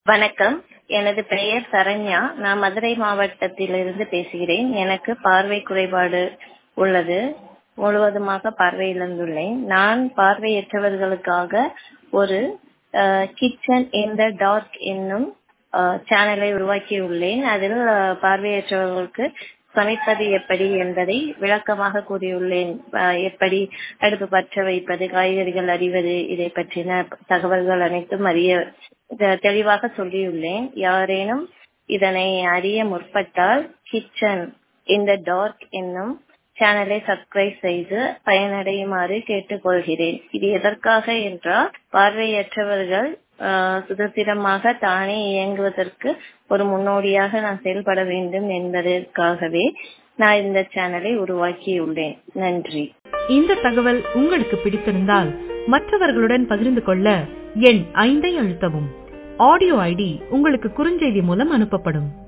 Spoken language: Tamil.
வணக்கம் எனது பெயர் சரண்யா நான் மதுரை மாவட்டத்திலிருந்து பேசுகிறேன் எனக்கு பார்வை குறைபாடு உள்ளது முழுவதுமாக பார்வை இழந்துள்ளேன் நான் பார்வையற்றவர்களுக்காக ஒரு கிச்சன் இன் த டார்க் என்னும் சேனலை உருவாக்கியுள்ளேன் அதில் அஹ், பார்வையற்றவர்களுக்கு சமைப்பது எப்படி என்பதை விளக்கமாக கூறியுள்ளேன் அஹ், எப்படி அடுப்பு பற்ற வைப்பது காய்கறிகள் அறிவது இதை பற்றின தகவல்கள் அனைத்தும் அறிய தெ- தெளிவாக சொல்லியுள்ளேன் யாரேனும் இதனை அறிய முற்பட்டால் கிச்சன் இந்த டார்க் என்னும் சேனலை சப்ஸ்கிரைப் செய்து பயனடையுமாறு கேட்டுக்கொள்கிறேன் இது எதற்காக என்றால் பார்வையற்றவர்கள் ஆஹ், சுதந்திரமாக தானே இயங்குவதற்கு ஒரு முன்னோடியாக நான் செயல்பட வேண்டும் என்பதற்காகவே நான் இந்த சேனலை உருவாக்கியுள்ளேன் நன்றி இந்த தகவல் உங்களுக்கு பிடித்திருந்தால் மற்றவர்களுடன் பகிர்ந்து கொள்ள எண் ஐந்தை அழுத்தவும் ஆடியோ ஐடி உங்களுக்கு குறுஞ்செய்தி மூலம் அனுப்பப்படும்